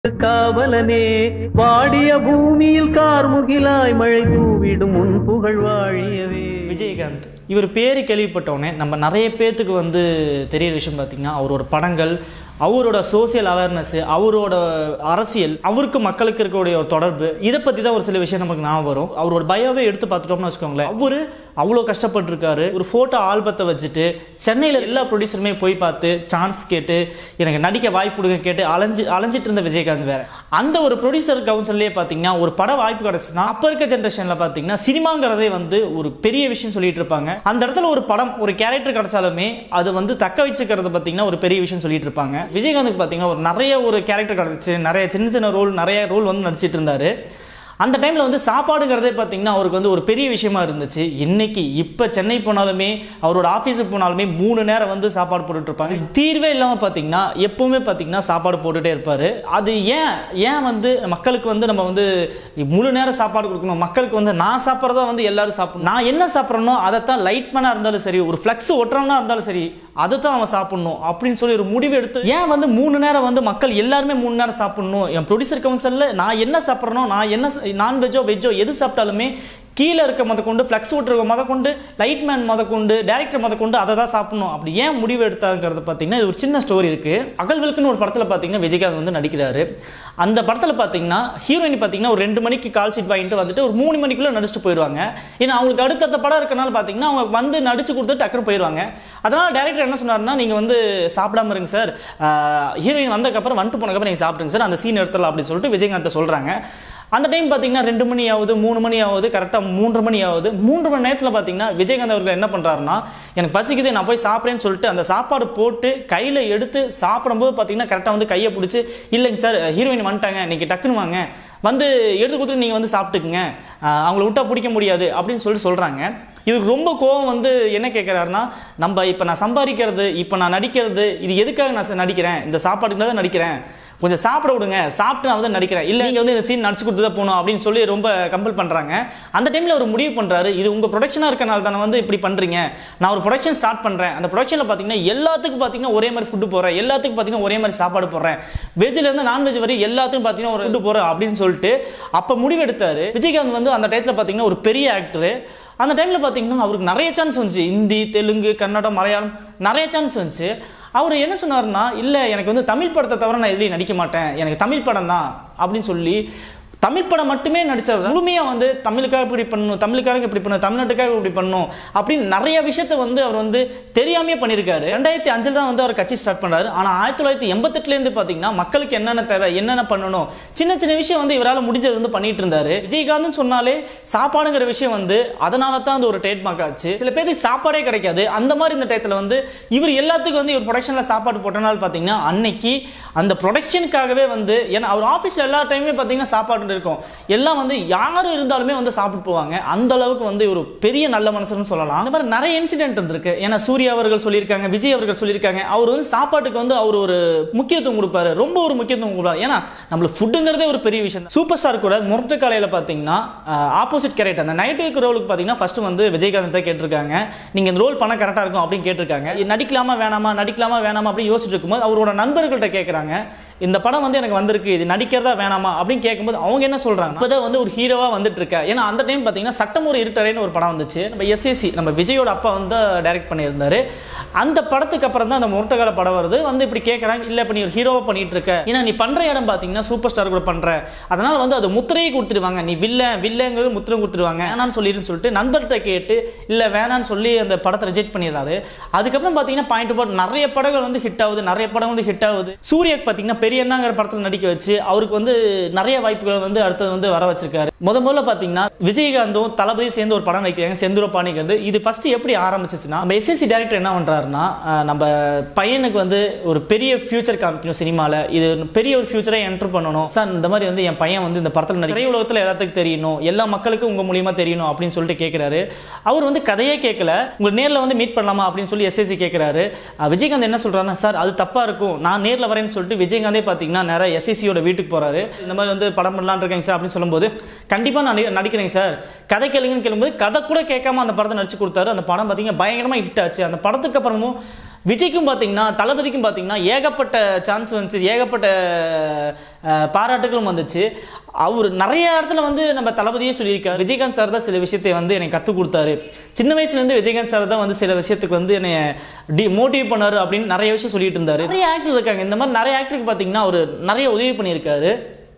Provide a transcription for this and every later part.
காவலனே வாடிய பூமியில் கார்முகிலாய் மழை தூவிடும் உன் புகழ் வாழியவே விஜயகாந்த் இவர் பேர் கேள்விப்பட்டோடனே நம்ம நிறைய பேர்த்துக்கு வந்து தெரியற விஷயம் பார்த்தீங்கன்னா அவரோட படங்கள் அவரோட சோசியல் அவேர்னஸ் அவரோட அரசியல் அவருக்கு மக்களுக்கு இருக்கக்கூடிய ஒரு தொடர்பு இதை பற்றி தான் ஒரு சில விஷயம் நமக்கு ஞாபகம் வரும் அவரோட பயோவே எடுத்து பார்த்துட்டோம்னு வச்சுக்கோங்களேன் அவரு அவ்வளோ கஷ்டப்பட்டிருக்காரு ஒரு ஃபோட்டோ ஆல்பத்தை வச்சுட்டு சென்னையில் எல்லா ப்ரொடியூசருமே போய் பார்த்து சான்ஸ் கேட்டு எனக்கு நடிக்க வாய்ப்பு கொடுங்க கேட்டு அலைஞ்சு அலைஞ்சிட்டு இருந்த விஜயகாந்த் வேற அந்த ஒரு ப்ரொடியூசர் கவுன்சிலே பார்த்தீங்கன்னா ஒரு பட வாய்ப்பு கிடைச்சுன்னா அப்போ இருக்க ஜென்ரேஷனில் பார்த்தீங்கன்னா சினிமாங்கிறதே வந்து ஒரு பெரிய விஷயம் சொல்லிட்டு இருப்பாங்க அந்த இடத்துல ஒரு படம் ஒரு கேரக்டர் கிடைச்சாலுமே அது வந்து தக்க வச்சுக்கிறது பார்த்தீங்கன்னா ஒரு பெரிய விஷயம் சொல்லிட்டு இருப்பாங்க விஜயகாந்துக்கு பார்த்தீங்கன்னா ஒரு நிறைய ஒரு கேரக்டர் கிடைச்சிச்சு நிறைய சின்ன சின்ன ரோல் நிறைய ரோல் வந்து நடிச்சிட்டு இருந்தாரு அந்த டைமில் வந்து சாப்பாடுங்கிறதே பார்த்தீங்கன்னா அவருக்கு வந்து ஒரு பெரிய விஷயமா இருந்துச்சு இன்னைக்கு இப்போ சென்னை போனாலுமே அவரோட ஆஃபீஸுக்கு போனாலுமே மூணு நேரம் வந்து சாப்பாடு போட்டுட்டு இருப்பாங்க தீர்வே இல்லாமல் பார்த்தீங்கன்னா எப்பவுமே பார்த்தீங்கன்னா சாப்பாடு போட்டுட்டே இருப்பார் அது ஏன் ஏன் வந்து மக்களுக்கு வந்து நம்ம வந்து முழு நேரம் சாப்பாடு கொடுக்கணும் மக்களுக்கு வந்து நான் சாப்பிட்றதா வந்து எல்லாரும் சாப்பிடணும் நான் என்ன சாப்பிட்றனோ அதைத்தான் லைட் மேனாக இருந்தாலும் சரி ஒரு ஃப்ளெக்ஸ் ஒட்டுறவனா இருந்தாலும் சரி அதை தான் அவன் சாப்பிடணும் அப்படின்னு சொல்லி ஒரு முடிவு எடுத்து ஏன் வந்து மூணு நேரம் வந்து மக்கள் எல்லாருமே மூணு நேரம் சாப்பிடணும் என் ப்ரொடியூசர் கவுன்சிலில் நான் என்ன சாப்பிட்றனோ நான் என்ன நான்வெஜ்ஜோ வெஜ்ஜோ எது சாப்பிட்டாலுமே கீழே இருக்க முத கொண்டு ஃப்ளெக்ஸ் விட்டுருக்க முத கொண்டு லைட் மேன் முத கொண்டு டேரக்டர் முத கொண்டு அதை தான் சாப்பிடணும் அப்படி ஏன் முடிவு எடுத்தாங்கிறது பார்த்தீங்கன்னா இது ஒரு சின்ன ஸ்டோரி இருக்கு அகல்வில்க்குன்னு ஒரு படத்தில் பார்த்தீங்கன்னா விஜயகாந்த் வந்து நடிக்கிறாரு அந்த படத்தில் பார்த்தீங்கன்னா ஹீரோயின் பார்த்தீங்கன்னா ஒரு ரெண்டு மணிக்கு கால் ஷீட் வாங்கிட்டு வந்துட்டு ஒரு மூணு மணிக்குள்ளே நடிச்சுட்டு போயிடுவாங்க ஏன்னா அவங்களுக்கு அடுத்தடுத்த படம் இருக்கனால பார்த்தீங்கன்னா அவங்க வந்து நடிச்சு கொடுத்து டக்குன்னு போயிடுவாங்க அதனால டேரக்டர் என்ன சொன்னார்னா நீங்கள் வந்து சாப்பிடாம இருங்க சார் ஹீரோயின் வந்ததுக்கப்புறம் வந்துட்டு போனதுக்கப்புறம் நீங்கள் சாப்பிடுங்க சார் அந்த சீன் எடுத்துடலாம் அப்படின்னு சொல்லிட்டு விஜயகாந்த் சொல்கிறாங்க அந்த டைம் பார்த்தீங்கன்னா ரெண்டு மணி ஆகுது மூணு மணி ஆகுது கரெக்டாக மூன்று மணி ஆகுது மூன்று மணி நேரத்தில் பார்த்தீங்கன்னா விஜயகாந்த் அவர்கள் என்ன பண்ணுறாருன்னா எனக்கு பசிக்குது நான் போய் சாப்பிட்றேன்னு சொல்லிட்டு அந்த சாப்பாடு போட்டு கையில் எடுத்து சாப்பிடும்போது பார்த்தீங்கன்னா கரெக்டாக வந்து கையை பிடிச்சி இல்லைங்க சார் ஹீரோயின் வந்துட்டாங்க நீங்கள் டக்குன்னு வாங்க வந்து எடுத்து கொடுத்து நீங்கள் வந்து சாப்பிட்டுக்குங்க ஆஹ் அவங்கள விட்டா பிடிக்க முடியாது அப்படின்னு சொல்லிட்டு சொல்கிறாங்க இதுக்கு ரொம்ப கோவம் வந்து என்ன கேட்குறாருன்னா நம்ம இப்போ நான் சம்பாதிக்கிறது இப்போ நான் நடிக்கிறது இது எதுக்காக நான் ச- நடிக்கிறேன் இந்த சாப்பாட்டுக்கு தான் நடிக்கிறேன் கொஞ்சம் சாப்பிட விடுங்க சாப்பிட்டு நான் வந்து நடிக்கிறேன் இல்லை நீங்கள் வந்து இந்த சீன் நடிச்சு கொடுத்து தான் போகணும் அப்படின்னு சொல்லி ரொம்ப கம்பல் பண்ணுறாங்க அந்த டைமில் அவர் முடிவு பண்ணுறாரு இது உங்கள் ப்ரொடக்ஷனாக இருக்கனால தானே வந்து இப்படி பண்ணுறீங்க நான் ஒரு ப்ரொடக்ஷன் ஸ்டார்ட் பண்ணுறேன் அந்த ப்ரொடக்ஷனில் பார்த்தீங்கன்னா எல்லாத்துக்கும் பார்த்தீங்கன்னா ஒரே மாதிரி ஃபுட்டு போடுறேன் எல்லாத்துக்கும் பார்த்தீங்கன்னா ஒரே மாதிரி சாப்பாடு போடுறேன் வெஜ்லேருந்து நான்வெஜ் வரை எல்லாத்துக்கும் பார்த்தீங்கன்னா ஒரு ஃபுட்டு போடுறேன் அப்படின்னு சொல்லிட்டு அப்போ முடிவெடுத்தாரு விஜயகாந்த் வந்து அந்த டயத்தில் பார்த்தீங்கன்னா ஒரு பெரிய ஆக்டரு அந்த டைமில் பார்த்தீங்கன்னா அவருக்கு நிறைய சான்ஸ் வந்துச்சு ஹிந்தி தெலுங்கு கன்னடம் மலையாளம் நிறைய சான்ஸ் வந்துச்சு அவர் என்ன சொன்னார்னா இல்லை எனக்கு வந்து தமிழ் படத்தை தவிர நான் எதுலேயும் நடிக்க மாட்டேன் எனக்கு தமிழ் படம் தான் அப்படின்னு சொல்லி தமிழ் படம் மட்டுமே நடிச்சவர் முழுமையாக வந்து தமிழுக்காக இப்படி பண்ணணும் தமிழுக்காக இப்படி பண்ணணும் தமிழ்நாட்டுக்காக இப்படி பண்ணணும் அப்படின்னு நிறைய விஷயத்த வந்து அவர் வந்து தெரியாமையே பண்ணியிருக்காரு ரெண்டாயிரத்தி அஞ்சில் தான் வந்து அவர் கட்சி ஸ்டார்ட் பண்ணாரு ஆனால் ஆயிரத்தி தொள்ளாயிரத்தி எண்பத்தெட்டுலேருந்து பார்த்தீங்கன்னா மக்களுக்கு என்னென்ன தேவை என்னென்ன பண்ணணும் சின்ன சின்ன விஷயம் வந்து இவரால் முடிஞ்சது வந்து பண்ணிட்டு இருந்தாரு விஜயகாந்த் சொன்னாலே சாப்பாடுங்கிற விஷயம் வந்து அதனால தான் அது ஒரு ட்ரேட்மார்க் ஆச்சு சில பேருக்கு சாப்பாடே கிடைக்காது அந்த மாதிரி இந்த டயத்தில் வந்து இவர் எல்லாத்துக்கும் வந்து இவர் ப்ரொடக்ஷனில் சாப்பாடு போட்டனால பார்த்தீங்கன்னா அன்னைக்கு அந்த ப்ரொடக்ஷனுக்காகவே வந்து ஏன்னா அவர் ஆஃபீஸில் எல்லா டைமே பார்த்தீங்கன்னா சாப்பாடு இருக்கும் எல்லாம் வந்து யார் இருந்தாலுமே வந்து சாப்பிட்டு போவாங்க அந்த அளவுக்கு வந்து ஒரு பெரிய நல்ல மனுஷன்னு சொல்லலாம் அந்த மாதிரி நிறைய இன்சிடென்ட் இருந்திருக்கு ஏன்னா சூர்யா அவர்கள் சொல்லியிருக்காங்க விஜய் அவர்கள் சொல்லியிருக்காங்க அவர் வந்து சாப்பாட்டுக்கு வந்து அவர் ஒரு முக்கியத்துவம் கொடுப்பாரு ரொம்ப ஒரு முக்கியத்துவம் கொடுப்பாரு ஏன்னா நம்மளுக்கு ஃபுட்டுங்கிறதே ஒரு பெரிய விஷயம் சூப்பர் ஸ்டார் கூட முரட்டு காலையில் பார்த்தீங்கன்னா ஆப்போசிட் கேரக்டர் அந்த நைட்டுக்கு ரோலுக்கு பார்த்தீங்கன்னா ஃபர்ஸ்ட் வந்து விஜயகாந்த் தான் கேட்டிருக்காங்க நீங்கள் இந்த ரோல் பண்ண கரெக்டாக இருக்கும் அப்படின்னு கேட்டிருக்காங்க இது நடிக்கலாமா வேணாமா நடிக்கலாமா வேணாமா அப்படின்னு யோசிச்சுட்டு இருக்கும்போது அவரோட நண்பர்கள்ட்ட கேட்குறாங்க இந்த படம் வந்து எனக்கு வந்திருக்கு இது நடிக்கிறதா வேணாமா அப்படின்னு கேட்கும்போது அவங்க என்ன சொல்றாங்க இப்போதான் வந்து ஒரு ஹீரோவா வந்துட்டு இருக்க ஏன்னா அந்த டைம் பார்த்தீங்கன்னா சட்டம் ஒரு இருட்டறைன்னு ஒரு படம் வந்துச்சு நம்ம எஸ்எஸ்சி நம்ம விஜயோட அப்பா வந்து டைரக்ட் பண்ணியிருந்தாரு அந்த படத்துக்கு அப்புறம் தான் அந்த முரட்டகால படம் வருது வந்து இப்படி கேட்குறாங்க இல்லை இப்போ நீ ஒரு ஹீரோவா பண்ணிட்டு இருக்க ஏன்னா நீ பண்ற இடம் பார்த்தீங்கன்னா சூப்பர் ஸ்டார் கூட பண்ற அதனால வந்து அது முத்திரையை கொடுத்துருவாங்க நீ வில்ல வில்லங்கிறது முத்திரை கொடுத்துருவாங்க வேணான்னு சொல்லிடுன்னு சொல்லிட்டு நண்பர்கிட்ட கேட்டு இல்லை வேணான்னு சொல்லி அந்த படத்தை ரிஜெக்ட் பண்ணிடுறாரு அதுக்கப்புறம் பார்த்தீங்கன்னா பாயிண்ட் பாயிண்ட் நிறைய படங்கள் வந்து ஹிட் ஆகுது நிறைய படம் வந்து ஹிட் ஆகுது சூர்யாக்கு பார்த்தீங்கன்னா பெரிய அண்ணாங்கிற படத்தில் நடிக்க வச்சு அவருக்கு வந்து நிறைய வாய்ப்புகள் வந்து அடுத்தது வந்து வர வச்சிருக்காரு முத முதல்ல பார்த்தீங்கன்னா விஜயகாந்தும் தளபதி சேர்ந்து ஒரு படம் நடிக்கிறாங்க செந்தூர பாணிக்கிறது இது ஃபர்ஸ்ட் எப்படி ஆரம்பிச்சிச்சுன்னா நம்ம எஸ்எஸ்சி டேரக்டர் என்ன பண்றாருன்னா அஹ், நம்ம பையனுக்கு வந்து ஒரு பெரிய ஃபியூச்சர் காமிக்கணும் சினிமாவில் இது பெரிய ஒரு ஃபியூச்சரை என்டர் பண்ணணும் சார் இந்த மாதிரி வந்து என் பையன் வந்து இந்த படத்தில் நடிக்கிற உலகத்தில் எல்லாத்துக்கும் தெரியணும் எல்லா மக்களுக்கும் உங்க மூலியமா தெரியணும் அப்படின்னு சொல்லிட்டு கேட்குறாரு அவர் வந்து கதையே கேட்கல உங்களை நேரில் வந்து மீட் பண்ணலாமா அப்படின்னு சொல்லி எஸ்எஸ்சி கேட்குறாரு விஜயகாந்த் என்ன சொல்றாருன்னா சார் அது தப்பா இருக்கும் நான் நேரில் வரேன்னு சொல்லிட்டு விஜயகாந்தே பார்த்தீங்கன்னா நேராக எஸ்எஸ்சியோட வீட்டுக்கு போறாரு இந்த மாதிரி வந்து படம் பண்ணலான்னு இருக்கேங்க சார் அப்படின்னு சொல்லும்போது கண்டிப்பாக நான் நடி- நடிக்கிறேங்க சார் கதை கேளுங்கன்னு கேளும்போது கதை கூட கேட்காம அந்த படத்தை நடிச்சு கொடுத்தாரு அந்த படம் பார்த்தீங்கன்னா பயங்கரமாக ஹிட் ஆச்சு அந்த படத்துக்கு அப்புறமும் விஜய்க்கும் பார்த்தீங்கன்னா தளபதிக்கும் பார்த்தீங்கன்னா ஏகப்பட்ட சான்ஸ் வந்துச்சு ஏகப்பட்ட அஹ், பாராட்டுகளும் வந்துச்சு அவர் நிறைய இடத்துல வந்து நம்ம தளபதியே சொல்லியிருக்காரு விஜயகாந்த் சார் தான் சில விஷயத்தை வந்து எனக்கு கற்றுக் கொடுத்தாரு சின்ன வயசுலேருந்து விஜயகாந்த் சார் தான் வந்து சில விஷயத்துக்கு வந்து என்னை டி மோட்டிவேட் பண்ணாரு அப்படின்னு நிறைய விஷயம் சொல்லிட்டு இருந்தாரு நிறைய ஆக்டர் இருக்காங்க இந்த மாதிரி நிறைய ஆக்டருக்கு பார்த்தீங்கன்னா அவர் நிறைய உதவி பண்ணியிருக்காரு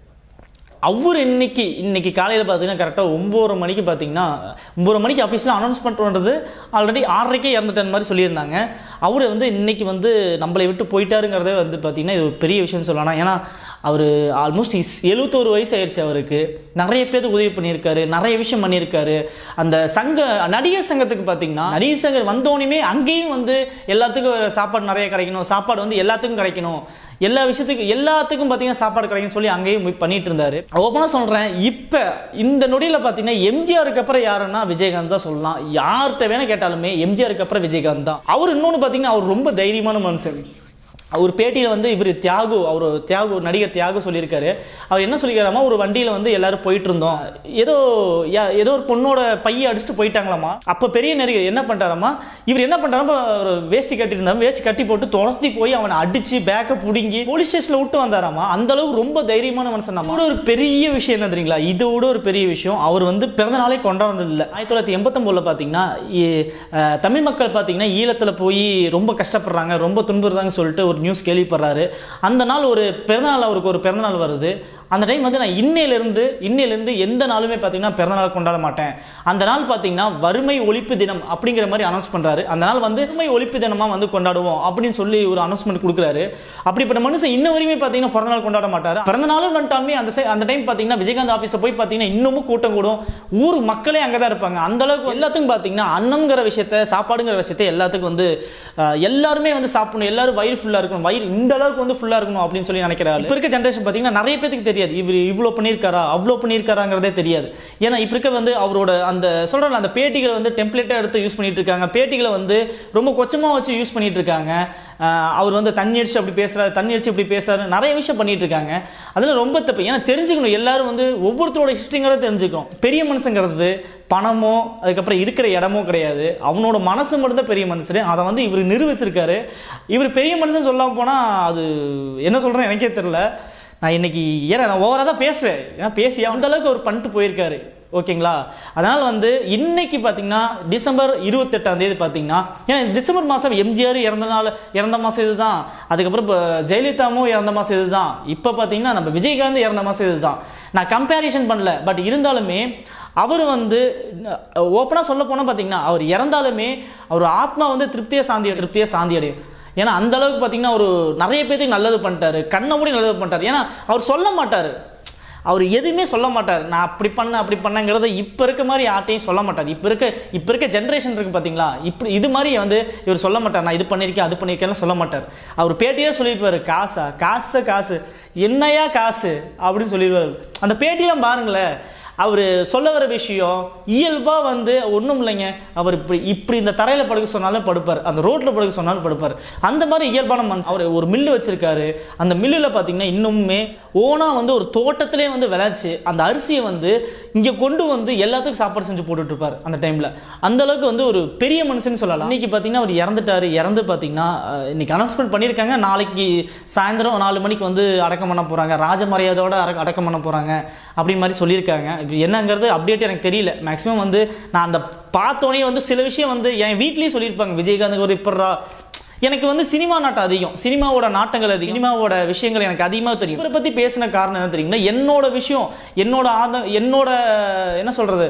அவர் இன்னைக்கு இன்னைக்கு காலையில் பார்த்தீங்கன்னா கரெக்டாக ஒம்பது மணிக்கு பார்த்தீங்கன்னா ஒம்பது மணிக்கு ஆஃபீஸில் அனௌன்ஸ்மெண்ட் பண்ணுறது ஆல்ரெடி ஆறரைக்கே இறந்துட்டேன் மாதிரி சொல்லியிருந்தாங்க அவர் வந்து இன்னைக்கு வந்து நம்மளை விட்டு போயிட்டாருங்கிறதே வந்து பார்த்தீங்கன்னா இது ஒரு பெரிய விஷயம்னு சொல்லலாம் ஏன்னா அவர் ஆல்மோஸ்ட் இஸ் எழுபத்தோரு வயசு ஆயிடுச்சு அவருக்கு நிறைய பேருக்கு உதவி பண்ணியிருக்காரு நிறைய விஷயம் பண்ணியிருக்காரு அந்த சங்க நடிகர் சங்கத்துக்கு பார்த்தீங்கன்னா நடிகர் சங்கம் வந்தோடனே அங்கேயும் வந்து எல்லாத்துக்கும் சாப்பாடு நிறைய கிடைக்கணும் சாப்பாடு வந்து எல்லாத்துக்கும் கிடைக்கணும் எல்லா விஷயத்துக்கும் எல்லாத்துக்கும் பார்த்தீங்கன்னா சாப்பாடு கிடைக்கும்னு சொல்லி அங்கேயும் போய் பண்ணிட்டு இருந்தாரு ஓப்பனாக சொல்கிறேன் இப்போ இந்த நொடியில் பார்த்தீங்கன்னா எம்ஜிஆருக்கு அப்புறம் யாருன்னா விஜயகாந்த் தான் சொல்லலாம் யார்கிட்ட வேணா கேட்டாலுமே எம்ஜிஆருக்கு அப்புறம் விஜயகாந்த் தான் அவர் இன்னொன்று பார்த்தீங்கன்னா அவர் ரொம்ப தைரியமான மனுஷன் அவர் பேட்டியில் வந்து இவர் தியாகு அவர் தியாகு நடிகர் தியாகு சொல்லியிருக்காரு அவர் என்ன சொல்லிக்கிறாமா ஒரு வண்டியில் வந்து எல்லாரும் போயிட்டு இருந்தோம் ஏதோ யா- ஏதோ ஒரு பொண்ணோட பையை அடிச்சுட்டு போயிட்டாங்களாமா அப்போ பெரிய நடிகர் என்ன பண்ணிட்டாராமா இவர் என்ன பண்ணுறாரா ஒரு வேஷ்டி கட்டியிருந்தாரு வேஷ்டி கட்டி போட்டு துரத்தி போய் அவனை அடிச்சு பேக்கை பிடுங்கி போலீஸ் ஸ்டேஷனில் விட்டு வந்தாராமா அந்த அளவுக்கு ரொம்ப தைரியமான மனுஷன் நம்ம ஒரு பெரிய விஷயம் என்ன தெரியுங்களா இதோட ஒரு பெரிய விஷயம் அவர் வந்து பிறந்த நாளே கொண்டாடுறது இல்லை ஆயிரத்தி தொள்ளாயிரத்தி எண்பத்தொம்போதில் பார்த்தீங்கன்னா இ- அஹ், தமிழ் மக்கள் பார்த்தீங்கன்னா ஈழத்தில் போய் ரொம்ப கஷ்டப்படுறாங்க ரொம்ப துன்புறுறாங்கன்னு சொல்லிட்டு ஒரு நியூஸ் கேள்விப்படுறாரு அந்த நாள் ஒரு பிறந்தநாள் அவருக்கு ஒரு பிறந்தநாள் வருது அந்த டைம் வந்து நான் இன்னையிலிருந்து இன்னையிலிருந்து எந்த நாளுமே பார்த்தீங்கன்னா பிறந்தநாள் கொண்டாட மாட்டேன் அந்த நாள் பார்த்தீங்கன்னா வறுமை ஒழிப்பு தினம் அப்படிங்கிற மாதிரி அனௌன்ஸ் பண்ணுறாரு அந்த நாள் வந்து வறுமை ஒழிப்பு தினமாக வந்து கொண்டாடுவோம் அப்படின்னு சொல்லி ஒரு அனௌன்ஸ்மெண்ட் கொடுக்குறாரு அப்படிப்பட்ட மனுஷன் இன்ன வரையுமே பார்த்தீங்கன்னா பிறந்தநாள் கொண்டாட மாட்டார் பிறந்த நாளும் வந்துட்டாலுமே அந்த சை- அந்த டைம் பார்த்தீங்கன்னா விஜயகாந்த் ஆஃபீஸில் போய் பார்த்தீங்கன்னா இன்னமும் கூட்டம் கூடும் ஊர் மக்களே அங்கே தான் இருப்பாங்க அந்த அளவுக்கு எல்லாத்துக்கும் பார்த்தீங்கன்னா அன்னம்ங்கிற விஷயத்த சாப்பாடுங்கிற விஷயத்த எல்லாத்துக்கும் வந்து அஹ், எல்லாருமே வந்து சாப்பிடணும் எல்லாரும் வயிறு ஃபுல்லாக இருக்கணும் வயிறு இந்த அளவுக்கு வந்து ஃபுல்லாக இருக்கணும் அப்படின்னு சொல்லி நினைக்கிறாரு இப்போ இருக்க ஜென்ரேஷன் பார்த்தீங்கன்னா நிறைய பேருக்கு தெரியாது இவர் இவ்வளோ பண்ணியிருக்காரா அவ்வளோ பண்ணியிருக்காராங்கிறதே தெரியாது ஏன்னா இப்போ இருக்க வந்து அவரோட அந்த சொல்கிறல அந்த பேட்டிகளை வந்து டெம்ப்ளேட்டாக எடுத்து யூஸ் பண்ணிட்டு இருக்காங்க பேட்டிகளை வந்து ரொம்ப கொச்சமாக வச்சு யூஸ் பண்ணிட்டு இருக்காங்க அஹ், அவர் வந்து தண்ணி அடிச்சு அப்படி பேசுறாரு தண்ணி அடிச்சு இப்படி பேசுறாரு நிறைய விஷயம் பண்ணிட்டு இருக்காங்க அதில் ரொம்ப தப்பு ஏன்னா தெரிஞ்சுக்கணும் எல்லாரும் வந்து ஒவ்வொருத்தரோட ஹிஸ்ட்ரிங்கிறத தெரிஞ்சுக்கணும் பெரிய மனுஷங்கிறது பணமோ அதுக்கப்புறம் இருக்கிற இடமோ கிடையாது அவனோட மனசு மட்டும்தான் பெரிய மனுஷன் அதை வந்து இவர் நிரூபிச்சிருக்காரு இவர் பெரிய மனுஷன் சொல்லாம போனால் அது என்ன சொல்கிறேன் எனக்கே தெரில நான் இன்னைக்கு ஏன்னா நான் ஓவராக தான் பேசுவேன் ஏன்னா பேசி அந்த அளவுக்கு அவர் பண்ணிட்டு போயிருக்காரு ஓகேங்களா அதனால் வந்து இன்னைக்கு பார்த்தீங்கன்னா டிசம்பர் இருபத்தெட்டாம் தேதி பார்த்தீங்கன்னா ஏன்னா டிசம்பர் மாதம் எம்ஜிஆர் இறந்த நாள் இறந்த மாதம் இதுதான் அதுக்கப்புறம் இப்போ ஜெயலலிதாவும் இறந்த மாதம் இதுதான் இப்போ பார்த்தீங்கன்னா நம்ம விஜயகாந்த் இறந்த மாதம் இதுதான் நான் கம்பேரிஷன் பண்ணல பட் இருந்தாலுமே அவர் வந்து ஓப்பனாக சொல்ல போனால் பார்த்தீங்கன்னா அவர் இறந்தாலுமே அவர் ஆத்மா வந்து திருப்தியாக சாந்தி திருப்தியாக சாந்தி அடையும் ஏன்னா அந்த அளவுக்கு பார்த்தீங்கன்னா ஒரு நிறைய பேத்துக்கு நல்லது பண்ணிட்டாரு கண்ணை மூடி நல்லது பண்ணிட்டாரு ஏன்னா அவர் சொல்ல மாட்டார் அவர் எதுவுமே சொல்ல மாட்டார் நான் அப்படி பண்ண அப்படி பண்ணங்கிறத இப்போ இருக்க மாதிரி யார்ட்டையும் சொல்ல மாட்டார் இப்போ இருக்க இப்போ இருக்க ஜென்ரேஷன் இருக்கு பார்த்தீங்களா இப்படி இது மாதிரி வந்து இவர் சொல்ல மாட்டார் நான் இது பண்ணியிருக்கேன் அது பண்ணியிருக்கேன்னு சொல்ல மாட்டார் அவர் பேட்டியே சொல்லியிருப்பாரு காசா காசு காசு என்னையா காசு அப்படின்னு சொல்லிடுவார் அந்த பேட்டியெல்லாம் பாருங்களேன் அவர் சொல்ல வர விஷயம் இயல்பாக வந்து ஒன்றும் இல்லைங்க அவர் இப்படி இப்படி இந்த தரையில் படுக்க சொன்னாலும் படுப்பார் அந்த ரோட்டில் படுக்க சொன்னாலும் படுப்பார் அந்த மாதிரி இயல்பான மனுஷன் அவர் ஒரு மில்லு வச்சிருக்காரு அந்த மில்லில் பார்த்தீங்கன்னா இன்னுமே ஓனாக வந்து ஒரு தோட்டத்திலே வந்து விளைச்சு அந்த அரிசியை வந்து இங்கே கொண்டு வந்து எல்லாத்துக்கும் சாப்பாடு செஞ்சு போட்டுட்டு இருப்பார் அந்த டைமில் அந்த அளவுக்கு வந்து ஒரு பெரிய மனுஷன் சொல்லலாம் இன்னைக்கு பார்த்தீங்கன்னா அவர் இறந்துட்டாரு இறந்து பார்த்தீங்கன்னா அஹ், இன்னைக்கு அனௌன்ஸ்மெண்ட் பண்ணியிருக்காங்க நாளைக்கு சாயந்தரம் நாலு மணிக்கு வந்து அடக்கம் பண்ண போகிறாங்க ராஜமரியாதையோட அடக்க- அடக்கம் பண்ண போகிறாங்க அப்படி மாதிரி சொல்லியிருக்காங்க இப்போ என்னங்கிறது அப்டேட் எனக்கு தெரியல மேக்ஸிமம் வந்து நான் அந்த பார்த்தோன்னே வந்து சில விஷயம் வந்து என் வீட்லேயும் சொல்லியிருப்பாங்க விஜயகாந்த் ஒரு இப்பட்றா எனக்கு வந்து சினிமா நாட்டம் அதிகம் சினிமாவோட நாட்டங்கள் அதிகம் சினிமாவோட விஷயங்கள் எனக்கு அதிகமாக தெரியும் இவரை பற்றி பேசின காரணம் என்ன தெரியுங்களா என்னோட விஷயம் என்னோட ஆத என்னோட என்ன சொல்கிறது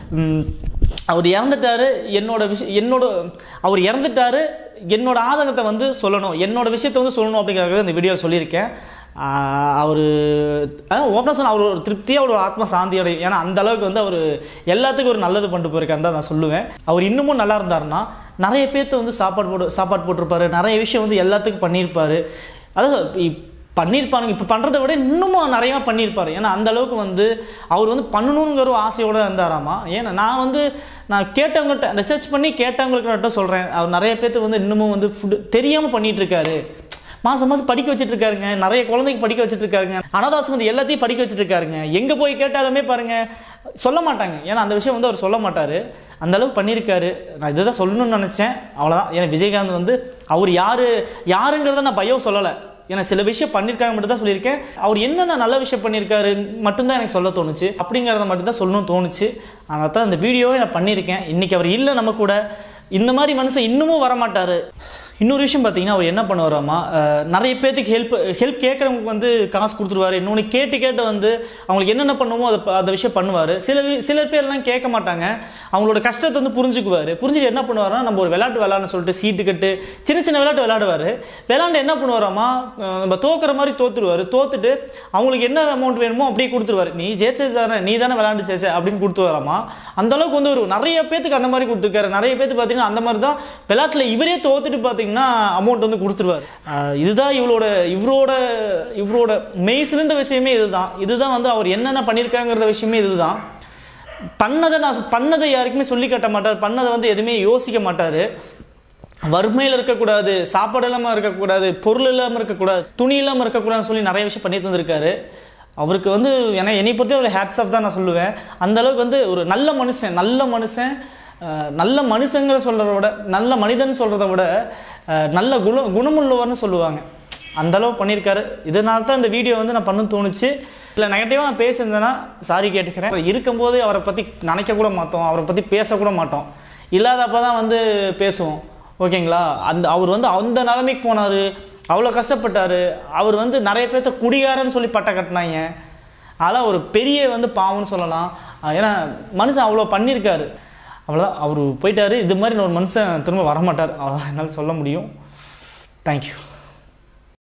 அவர் இறந்துட்டாரு என்னோட விஷயம் என்னோட அவர் இறந்துட்டாரு என்னோட ஆதங்கத்தை வந்து சொல்லணும் என்னோட விஷயத்தை வந்து சொல்லணும் அப்படிங்கிறத இந்த வீடியோ சொல்லியிருக்கேன் அவர் ஓப்பனாக சொன்ன அவர் ஒரு திருப்தியாக ஒரு ஆத்மா சாந்தி அடையும் ஏன்னா அந்த அளவுக்கு வந்து அவர் எல்லாத்துக்கும் ஒரு நல்லது பண்ணிட்டு போயிருக்காருன்னு தான் நான் சொல்லுவேன் அவர் இன்னமும் நல்லா இருந்தாருன்னா நிறைய பேர்த்த வந்து சாப்பாடு போட்டு சாப்பாடு போட்டிருப்பாரு நிறைய விஷயம் வந்து எல்லாத்துக்கும் பண்ணியிருப்பாரு அதாவது இப்- பண்ணியிருப்பாருங்க இப்போ பண்ணுறதை விட இன்னமும் நிறையா பண்ணியிருப்பாரு ஏன்னா அந்த அளவுக்கு வந்து அவர் வந்து பண்ணணுங்கிற ஒரு ஆசையோடு இருந்தாராமா ஏன்னா நான் வந்து நான் கேட்டவங்ககிட்ட ரிசர்ச் பண்ணி கேட்டவங்களுக்கு சொல்கிறேன் அவர் நிறைய பேர்த்துக்கு வந்து இன்னமும் வந்து ஃபுட்டு தெரியாமல் பண்ணிட்டு இருக்காரு மாதம் மாதம் படிக்க வச்சுட்டு இருக்காருங்க நிறைய குழந்தைக்கு படிக்க வச்சுட்டு இருக்காருங்க அனாதாசிரமத்தை எல்லாத்தையும் படிக்க வச்சுட்டு இருக்காருங்க எங்கே போய் கேட்டாலுமே பாருங்க சொல்ல மாட்டாங்க ஏன்னா அந்த விஷயம் வந்து அவர் சொல்ல மாட்டார் அந்த அளவுக்கு பண்ணியிருக்காரு நான் இதுதான் சொல்லணும்னு நினச்சேன் அவ்வளோதான் ஏன்னா விஜயகாந்த் வந்து அவர் யார் யாருங்கிறத நான் பயோ சொல்லலை ஏன்னா சில விஷயம் பண்ணியிருக்காங்க மட்டும் தான் சொல்லியிருக்கேன் அவர் என்னென்ன நல்ல விஷயம் பண்ணியிருக்காரு மட்டும்தான் எனக்கு சொல்ல தோணுச்சு அப்படிங்கிறத மட்டும் தான் சொல்லணும்னு தோணுச்சு அதனால தான் இந்த வீடியோவை நான் பண்ணியிருக்கேன் இன்றைக்கி அவர் இல்லை நம்ம கூட இந்த மாதிரி மனுஷன் இன்னமும் வரமாட்டார் இன்னொரு விஷயம் பார்த்தீங்கன்னா அவர் என்ன பண்ணுவாராமா அஹ், நிறைய பேர்த்துக்கு ஹெல்ப் ஹெல்ப் கேட்குறவங்களுக்கு வந்து காசு கொடுத்துருவாரு இன்னொன்று கேட்டு கேட்டு வந்து அவங்களுக்கு என்னென்ன பண்ணுமோ அதை ப- அந்த விஷயம் பண்ணுவார் சில வி- சில பேர்லாம் கேட்க மாட்டாங்க அவங்களோட கஷ்டத்தை வந்து புரிஞ்சுக்குவார் புரிஞ்சுட்டு என்ன பண்ணுவாருன்னா நம்ம ஒரு விளையாட்டு விளையாடணும் சொல்லிட்டு சீட்டு கட்டு சின்ன சின்ன விளையாட்டு விளையாடுவார் விளையாண்டு என்ன பண்ணுவாராமா அஹ், நம்ம தோக்குற மாதிரி தோத்துருவார் தோத்துட்டு அவங்களுக்கு என்ன அமௌண்ட் வேணுமோ அப்படியே கொடுத்துருவாரு நீ ஜெயிச்சது தானே நீ தானே விளையாண்டு ஜெயிச்ச அப்படின்னு கொடுத்துருவாராமா அந்த அளவுக்கு வந்து ஒரு நிறைய பேத்துக்கு அந்த மாதிரி கொடுத்துருக்காரு நிறைய பேத்துக்கு பார்த்தீங்கன்னா அந்த மாதிரி தான் விளையாட்டில் இவரே தோத்துட்டு பார்த்தீங்கன்னா அமௌண்ட் வந்து கொடுத்துருவாரு அஹ், இதுதான் இவளோட இவரோட இவரோட மெய் சிறந்த விஷயமே இதுதான் இதுதான் வந்து அவர் என்னென்ன பண்ணியிருக்காங்கிறத விஷயமே இதுதான் பண்ணதை நான் சொ- பண்ணதை யாருக்குமே சொல்லி கட்ட மாட்டார் பண்ணதை வந்து எதுவுமே யோசிக்க மாட்டார் வறுமையில் இருக்கக்கூடாது சாப்பாடு இல்லாமல் இருக்கக்கூடாது பொருள் இல்லாமல் இருக்கக்கூடாது துணி இல்லாமல் இருக்கக்கூடாதுன்னு சொல்லி நிறைய விஷயம் பண்ணி தந்திருக்காரு அவருக்கு வந்து ஏன்னா என்னை பொறுத்த ஒரு ஹேட்ஸ் ஆஃப் தான் நான் சொல்லுவேன் அந்த அளவுக்கு வந்து ஒரு நல்ல மனுஷன் நல்ல மனுஷன் அஹ், நல்ல மனுஷங்கிற சொல்கிறத விட நல்ல மனிதன் சொல்கிறத விட அஹ், நல்ல குண குணமுள்ளவர்னு சொல்லுவாங்க அந்த அளவு பண்ணியிருக்காரு இதனால தான் இந்த வீடியோ வந்து நான் பண்ணணும்னு தோணுச்சு இல்லை நெகட்டிவாக நான் பேசியிருந்தேன்னா சாரி கேட்டுக்கிறேன் இருக்கும்போது அவரை பற்றி நினைக்க கூட மாட்டோம் அவரை பற்றி பேசக்கூட மாட்டோம் இல்லாதப்போ தான் வந்து பேசுவோம் ஓகேங்களா அந்த அவர் வந்து அந்த நிலைமைக்கு போனார் அவ்வளோ கஷ்டப்பட்டார் அவர் வந்து நிறைய பேர்த்த குடிகாரன்னு சொல்லி பட்டை கட்டினாங்க அதெல்லாம் ஒரு பெரிய வந்து பாவம்னு சொல்லலாம் அஹ் ஏன்னா மனுஷன் அவ்வளோ பண்ணியிருக்காரு அவ்வளோதான் அவர் போயிட்டாரு இது மாதிரி ஒரு மனுஷன் திரும்ப வரமாட்டார் அவ்வளோதான் என்னால் சொல்ல முடியும் தேங்க்யூ